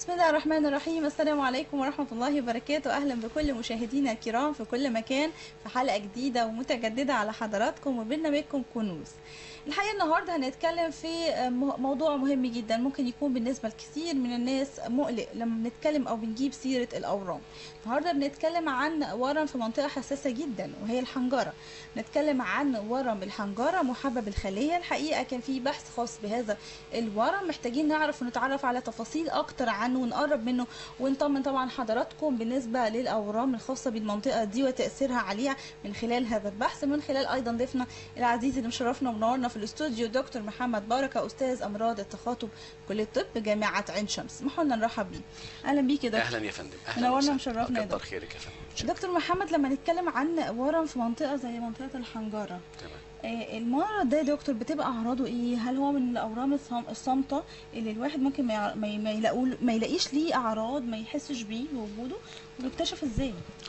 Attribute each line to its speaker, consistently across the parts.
Speaker 1: بسم الله الرحمن الرحيم السلام عليكم ورحمة الله وبركاته أهلا بكل مشاهدينا الكرام في كل مكان في حلقة جديدة ومتجددة على حضراتكم وبرنامجكم كنوز الحقيقة النهاردة هنتكلم في مو- موضوع مهم جدا ممكن يكون بالنسبة لكثير من الناس مقلق لما بنتكلم أو بنجيب سيرة الأورام النهاردة بنتكلم عن ورم في منطقة حساسة جدا وهي الحنجرة نتكلم عن ورم الحنجرة محبب الخلية الحقيقة كان في بحث خاص بهذا الورم محتاجين نعرف ونتعرف على تفاصيل أكتر عنه ونقرب منه ونطمن طبعا حضراتكم بالنسبة للأورام الخاصة بالمنطقة دي وتأثيرها عليها من خلال هذا البحث من خلال أيضا ضيفنا العزيز اللي مشرفنا ومنورنا في الاستوديو دكتور محمد بركة أستاذ أمراض التخاطب كلية الطب جامعة عين شمس اسمحوا لنا نرحب بيه أهلا بيك يا دكتور
Speaker 2: اهلا يا فندم اهلا
Speaker 1: منورنا
Speaker 2: وسهلا.
Speaker 1: ومشرفنا يا
Speaker 2: كتر
Speaker 1: دكتور.
Speaker 2: خيرك يا فندم
Speaker 1: دكتور محمد لما نتكلم عن ورم في منطقة زي منطقة الحنجرة
Speaker 2: تمام
Speaker 1: آه، المرض ده يا دكتور بتبقى اعراضه ايه هل هو من الاورام الصام- الصامته اللي الواحد ممكن ما يع- ما ي- ما يلاقول ما يلاقيش ليه اعراض ما يحسش بيه وجوده ويكتشف ازاي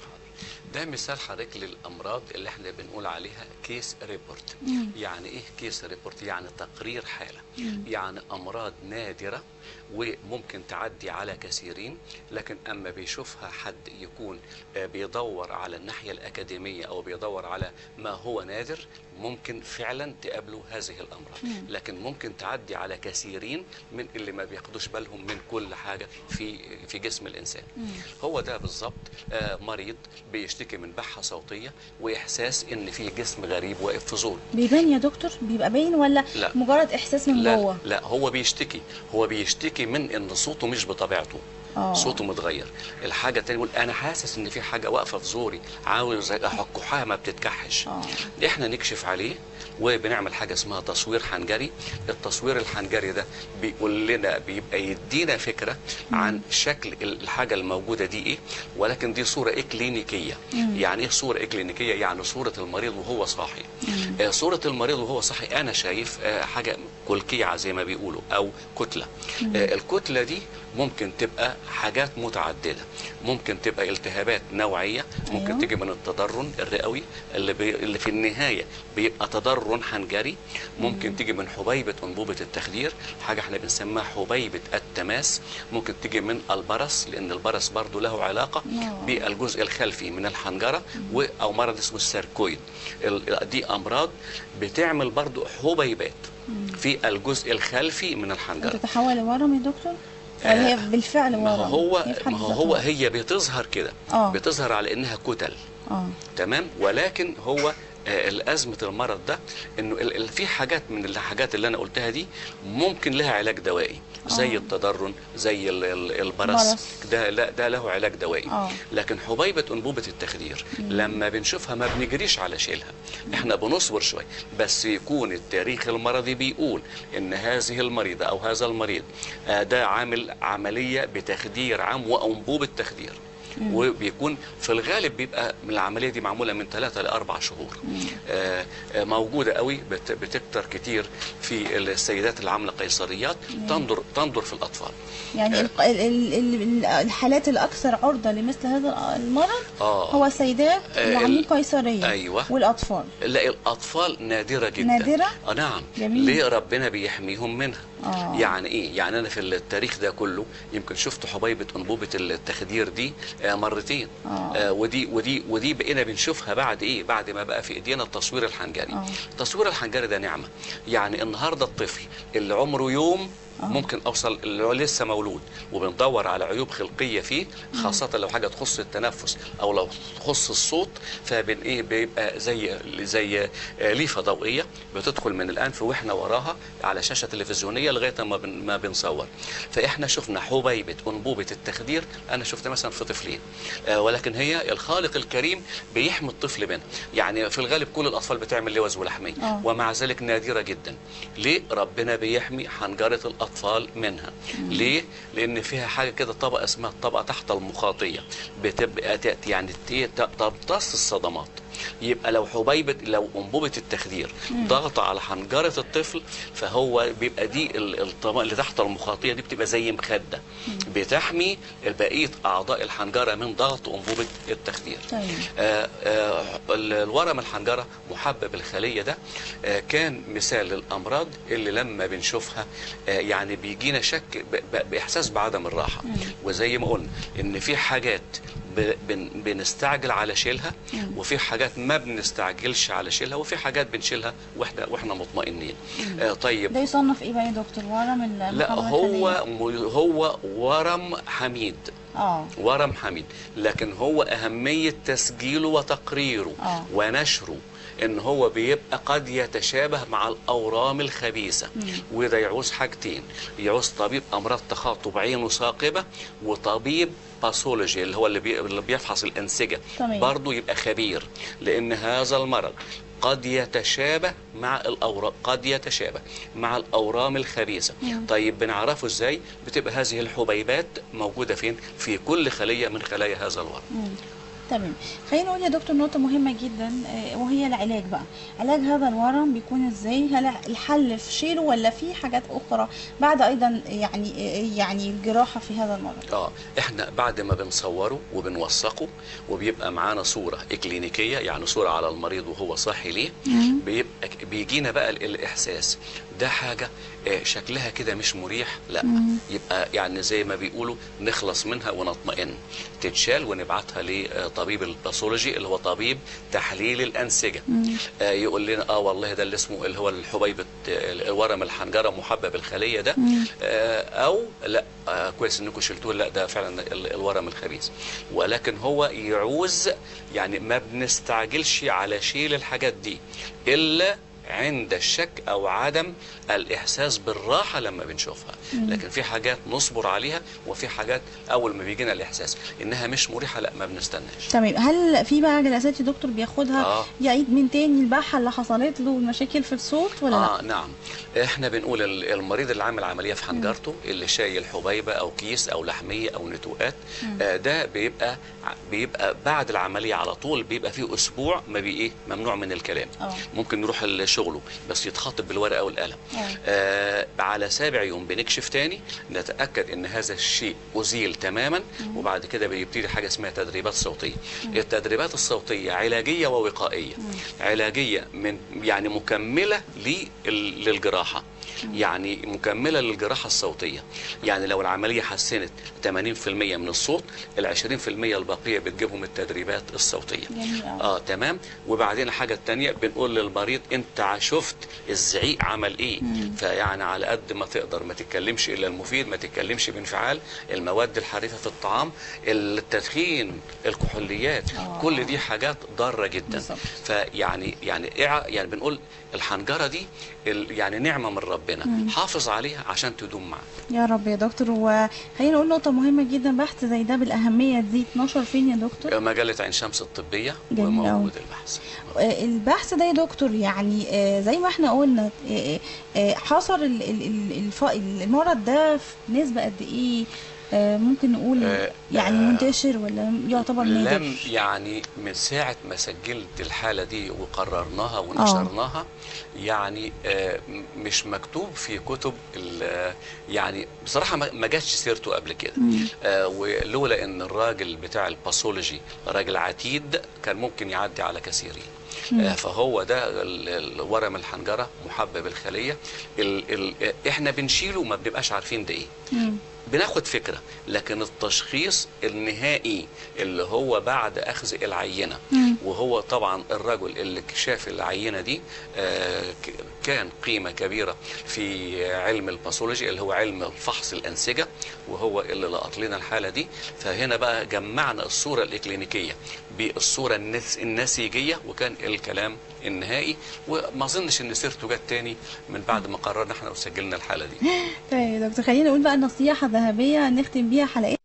Speaker 2: ده مثال حضرتك للامراض اللي احنا بنقول عليها كيس ريبورت
Speaker 1: مم.
Speaker 2: يعني ايه كيس ريبورت يعني تقرير حاله
Speaker 1: مم.
Speaker 2: يعني امراض نادره وممكن تعدي على كثيرين لكن اما بيشوفها حد يكون آه، بيدور على الناحيه الاكاديميه او بيدور على ما هو نادر ممكن فعلا تقابله هذه الامراض
Speaker 1: مم.
Speaker 2: لكن ممكن تعدي على كثيرين من اللي ما بياخدوش بالهم من كل حاجه في في جسم الانسان
Speaker 1: مم.
Speaker 2: هو ده بالظبط آه، مريض بيشتكي من بحه صوتيه واحساس ان في جسم غريب واقف في زور
Speaker 1: بيبان يا دكتور بيبقى باين ولا
Speaker 2: لا.
Speaker 1: مجرد احساس من
Speaker 2: لا
Speaker 1: جوه
Speaker 2: لا هو بيشتكي هو بيشتكي من ان صوته مش بطبيعته
Speaker 1: اه
Speaker 2: صوته متغير الحاجه التانية يقول انا حاسس ان في حاجه واقفه في زوري عاوز احكحها ما بتتكحش
Speaker 1: اه
Speaker 2: احنا نكشف عليه وبنعمل حاجه اسمها تصوير حنجري التصوير الحنجري ده بيقول لنا بيبقى يدينا فكره عن شكل الحاجه الموجوده دي ايه ولكن دي صوره اكلينيكيه
Speaker 1: مم.
Speaker 2: يعني ايه صوره اكلينيكيه يعني صوره المريض وهو صاحي
Speaker 1: مم.
Speaker 2: آه، صورة المريض وهو صحي أنا شايف آه، حاجة كلكيعة زي ما بيقولوا أو كتلة آه، الكتلة دي ممكن تبقى حاجات متعددة ممكن تبقى التهابات نوعية ممكن
Speaker 1: أيوه.
Speaker 2: تيجي من التضرن الرئوي اللي, بي اللي في النهاية بيبقى تضرن حنجري ممكن تيجي من حبيبة أنبوبة التخدير حاجة احنا بنسميها حبيبة التماس ممكن تيجي من البرص لأن البرص برضو له علاقة
Speaker 1: آه.
Speaker 2: بالجزء الخلفي من الحنجرة و- أو مرض اسمه الساركويد ال- دي أمراض بتعمل برضو حبيبات في الجزء الخلفي من الحنجرة
Speaker 1: بتتحول لورم يا دكتور ولا هي بالفعل ورم
Speaker 2: ما هو
Speaker 1: هي في حد
Speaker 2: ما هو
Speaker 1: ذاتها
Speaker 2: هو
Speaker 1: ورم.
Speaker 2: هي بتظهر كده
Speaker 1: اه
Speaker 2: بتظهر على انها كتل
Speaker 1: اه
Speaker 2: تمام ولكن هو آه، الأزمة المرض ده انه ال- ال- في حاجات من الحاجات اللي انا قلتها دي ممكن لها علاج دوائي زي
Speaker 1: آه.
Speaker 2: التضرن زي ال- ال- البرص
Speaker 1: برص.
Speaker 2: ده لا ده له علاج دوائي
Speaker 1: اه
Speaker 2: لكن حبيبة أنبوبة التخدير لما بنشوفها ما بنجريش على شيلها احنا بنصبر شوية بس يكون التاريخ المرضي بيقول ان هذه المريضة او هذا المريض آه، ده عامل عملية بتخدير عام وأنبوبة تخدير وبيكون في الغالب بيبقى من العمليه دي معموله من ثلاثة لاربع شهور آه، آه، موجوده قوي بت- بتكتر كتير في السيدات اللي عامله قيصريات تنظر تنظر في الاطفال
Speaker 1: يعني ال- ال- ال- ال- الحالات الاكثر عرضه لمثل هذا المرض
Speaker 2: اه
Speaker 1: هو السيدات اللي
Speaker 2: آه،
Speaker 1: عاملين
Speaker 2: ال-
Speaker 1: قيصريه
Speaker 2: ايوه
Speaker 1: والاطفال
Speaker 2: لا الاطفال نادره جدا
Speaker 1: نادرة؟
Speaker 2: آه نعم
Speaker 1: جميل.
Speaker 2: ليه ربنا بيحميهم منها
Speaker 1: اه
Speaker 2: يعني ايه يعني انا في التاريخ ده كله يمكن شفت حبيبه انبوبه التخدير دي آه، مرتين
Speaker 1: اه
Speaker 2: آه، ودي ودي ودي بقينا بنشوفها بعد ايه بعد ما بقى في ايدينا التصوير الحنجري
Speaker 1: اه
Speaker 2: التصوير الحنجري ده نعمه يعني النهارده الطفل اللي عمره يوم
Speaker 1: آه.
Speaker 2: ممكن اوصل اللي هو لسه مولود وبندور على عيوب خلقيه فيه خاصه لو حاجه تخص التنفس او لو تخص الصوت فبن ايه بيبقى زي زي آه، ليفه ضوئيه بتدخل من الانف واحنا وراها على شاشه تلفزيونيه لغايه ما بن ما بنصور فاحنا شفنا حبيبه انبوبه التخدير انا شفت مثلا في طفلين آه، ولكن هي الخالق الكريم بيحمي الطفل منها يعني في الغالب كل الاطفال بتعمل لوز ولحميه
Speaker 1: آه.
Speaker 2: ومع ذلك نادره جدا ليه ربنا بيحمي حنجره الاطفال منها ليه لان فيها حاجه كده طبقه اسمها الطبقه تحت المخاطيه بتبقى تاتي يعني ت- ت- تمتص الصدمات يبقى لو حبيبه لو انبوبه التخدير ضغط على حنجره الطفل فهو بيبقى دي ال- الطبقه اللي تحت المخاطيه دي بتبقى زي مخده بتحمي بقيه اعضاء الحنجره من ضغط انبوبه التخدير
Speaker 1: طيب
Speaker 2: آه، آه، ال- الورم الحنجرة محبب الخلية ده آه، كان مثال للأمراض اللي لما بنشوفها آه، يعني بيجينا شك ب- ب- بإحساس بعدم الراحة وزي ما قلنا إن في حاجات ب- بن- بنستعجل على شيلها وفي حاجات ما بنستعجلش على شيلها وفي حاجات بنشيلها واحنا واحنا مطمئنين آه، طيب
Speaker 1: ده يصنف ايه بقى يا دكتور ورم ال-
Speaker 2: لا
Speaker 1: المحاضرة
Speaker 2: هو
Speaker 1: الخلية؟
Speaker 2: م- هو ورم حميد
Speaker 1: اه
Speaker 2: ورم حميد لكن هو أهمية تسجيله وتقريره
Speaker 1: آه.
Speaker 2: ونشره ان هو بيبقى قد يتشابه مع الاورام الخبيثه وده يعوز حاجتين يعوز طبيب امراض تخاطب عينه ثاقبه وطبيب باثولوجي اللي هو اللي, بي... اللي بيفحص الانسجه
Speaker 1: تمام.
Speaker 2: برضه يبقى خبير لان هذا المرض قد يتشابه مع الاورام قد يتشابه مع الاورام الخبيثه طيب بنعرفه ازاي بتبقى هذه الحبيبات موجوده فين في كل خليه من خلايا هذا الورم
Speaker 1: مم. تمام خلينا نقول يا دكتور نقطة مهمة جدا آه، وهي العلاج بقى علاج هذا الورم بيكون ازاي هل الحل في شيله ولا في حاجات أخرى بعد أيضا يعني آه، يعني الجراحة في هذا المرض
Speaker 2: اه احنا بعد ما بنصوره وبنوثقه وبيبقى معانا صوره اكلينيكيه يعني صوره على المريض وهو صاحي ليه بيبقى بيجينا بقى ال- الاحساس ده حاجه آه، شكلها كده مش مريح لا يبقى يعني زي ما بيقولوا نخلص منها ونطمئن تتشال ونبعتها لطبيب الباثولوجي اللي هو طبيب تحليل الانسجه آه، يقول لنا اه والله ده اللي اسمه اللي هو الحبيبه آه، الورم الحنجره محبب الخليه ده آه، او لا آه، كويس انكم شلتوه لا ده فعلا ال- الورم الخبيث ولكن هو يعوز يعني ما بنستعجلش على شيل الحاجات دي الا عند الشك او عدم الاحساس بالراحه لما بنشوفها لكن في حاجات نصبر عليها وفي حاجات اول ما بيجينا الاحساس انها مش مريحه لا ما بنستناش
Speaker 1: تمام هل في بقى جلسات يا دكتور بياخدها
Speaker 2: آه.
Speaker 1: يعيد من تاني البحة اللي حصلت له المشاكل في الصوت ولا
Speaker 2: اه
Speaker 1: لا؟
Speaker 2: نعم احنا بنقول ال- المريض اللي عامل عمليه في حنجرته اللي شايل حبيبه او كيس او لحميه او نتوءات آه ده بيبقى ع- بيبقى بعد العمليه على طول بيبقى فيه اسبوع ما بي ايه ممنوع من الكلام
Speaker 1: اه
Speaker 2: ممكن نروح لشغله بس يتخاطب بالورقه والقلم
Speaker 1: اه
Speaker 2: آه على سابع يوم بنكشف تاني نتاكد ان هذا الشيء ازيل تماما وبعد كده بيبتدي حاجه اسمها تدريبات صوتيه التدريبات الصوتيه علاجيه ووقائيه علاجيه من يعني مكمله لل- للجراحه يعني مكمله للجراحه الصوتيه يعني لو العمليه حسنت 80% من الصوت ال 20% الباقيه بتجيبهم التدريبات الصوتيه
Speaker 1: جميل أوي.
Speaker 2: اه تمام وبعدين الحاجه الثانيه بنقول للمريض انت شفت الزعيق عمل ايه فيعني على قد ما تقدر ما تتكلمش الا المفيد ما تتكلمش بانفعال المواد الحريفه في الطعام التدخين الكحوليات
Speaker 1: آه.
Speaker 2: كل دي حاجات ضاره جدا
Speaker 1: بالظبط.
Speaker 2: فيعني يعني إع- يعني بنقول الحنجره دي ال- يعني نعمه من ربنا حافظ عليها عشان تدوم معاك
Speaker 1: يا رب يا دكتور وخلينا نقول نقطة مهمة جدا بحث زي ده بالأهمية دي اتنشر فين يا دكتور؟
Speaker 2: مجله عين شمس الطبيه
Speaker 1: جميل أوي.
Speaker 2: وموجود البحث
Speaker 1: آه، البحث ده يا دكتور يعني آه، زي ما احنا قلنا آه، آه، حصر ال- ال- ال- الف- المرض ده في نسبة قد ايه آه، ممكن نقول
Speaker 2: آه،
Speaker 1: يعني
Speaker 2: آه،
Speaker 1: منتشر ولا يعتبر نادر؟
Speaker 2: لم يعني من ساعة ما سجلت الحالة دي وقررناها ونشرناها يعني آه، م- مش مكتوب في كتب ال- يعني بصراحة ما ما جاتش سيرته قبل كده آه، ولولا ان الراجل بتاع الباثولوجي راجل عتيد كان ممكن يعدي على كثيرين آه، فهو ده ال- ال- ورم الحنجرة محبب الخلية ال ال احنا بنشيله ما بنبقاش عارفين ده ايه
Speaker 1: مم.
Speaker 2: بناخد فكرة لكن التشخيص النهائي اللي هو بعد أخذ العينة
Speaker 1: مم.
Speaker 2: وهو طبعا الرجل اللي شاف العينة دي آه، ك- كان قيمة كبيرة في علم الباثولوجي اللي هو علم فحص الأنسجة وهو اللي لقط لنا الحالة دي فهنا بقى جمعنا الصورة الإكلينيكية بالصورة النس- النسيجية وكان الكلام النهائي وما اظنش ان سيرته جت تاني من بعد ما قررنا احنا وسجلنا الحاله دي
Speaker 1: طيب يا دكتور خلينا نقول بقى نصيحة ذهبية نختم بيها حلقتنا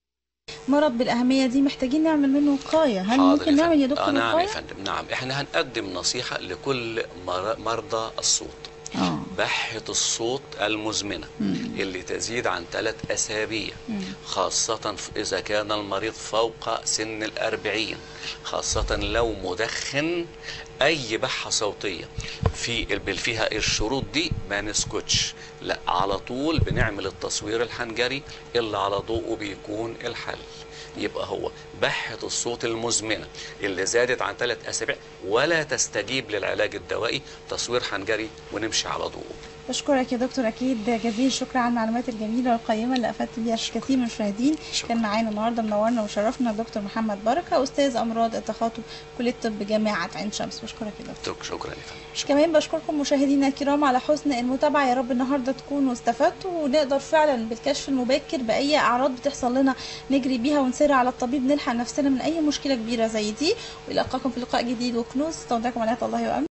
Speaker 1: مرض بالأهمية دي محتاجين نعمل منه وقاية هل
Speaker 2: حاضر
Speaker 1: ممكن نعمل يا
Speaker 2: فندم.
Speaker 1: دكتور
Speaker 2: آه نعم يا
Speaker 1: وقاية؟
Speaker 2: فندم نعم احنا هنقدم نصيحة لكل مر- مرضى الصوت
Speaker 1: اه
Speaker 2: بحة الصوت المزمنة اللي تزيد عن ثلاث أسابيع خاصة ف- إذا كان المريض فوق سن الأربعين خاصة لو مدخن أي بحة صوتية في بال- فيها الشروط دي ما نسكتش لا على طول بنعمل التصوير الحنجري اللي على ضوءه بيكون الحل يبقى هو بحة الصوت المزمنة اللي زادت عن ثلاث أسابيع ولا تستجيب للعلاج الدوائي تصوير حنجري ونمشي على ضوءه
Speaker 1: بشكرك يا دكتور اكيد جزيل الشكر على المعلومات الجميله والقيمه اللي افدت بيها كثير من المشاهدين
Speaker 2: شكرا.
Speaker 1: كان معانا النهارده منورنا وشرفنا الدكتور محمد بركه استاذ امراض التخاطب كليه الطب جامعه عين شمس بشكرك يا دكتور
Speaker 2: شكرا يا فندم شكرا.
Speaker 1: كمان بشكركم مشاهدينا الكرام على حسن المتابعه يا رب النهارده تكونوا استفدتوا ونقدر فعلا بالكشف المبكر باي اعراض بتحصل لنا نجري بيها ونسير على الطبيب نلحق نفسنا من اي مشكله كبيره زي دي والقاكم في لقاء جديد وكنوز استودعكم عنايه الله وامن